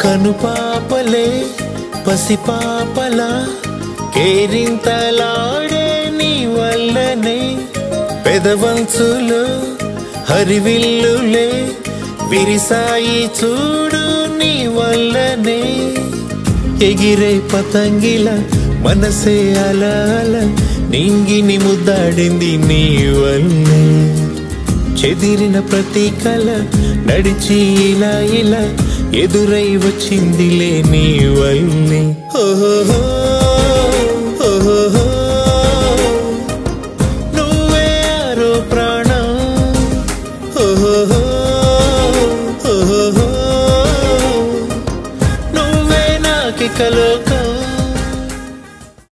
కనుపాపలే పసిపాపలా కేరింతలాడే నీ వల్లనే పెదవంచులు హరివిల్లులే విరిసాయి చూడు నీ వల్లనే ఎగిరే పతంగిల మనసే అలా అలా నింగిని ముద్దాడింది నీ వల్లే చెదిరిన ప్రతి కల నడిచి ఇలా ఇలా ఎదురై వచ్చిందిలే నీ వల్లే ఓహో ఓహో నువ్వే ఆరో ప్రాణం ఓహో ఓహో నువ్వే నాకి కలో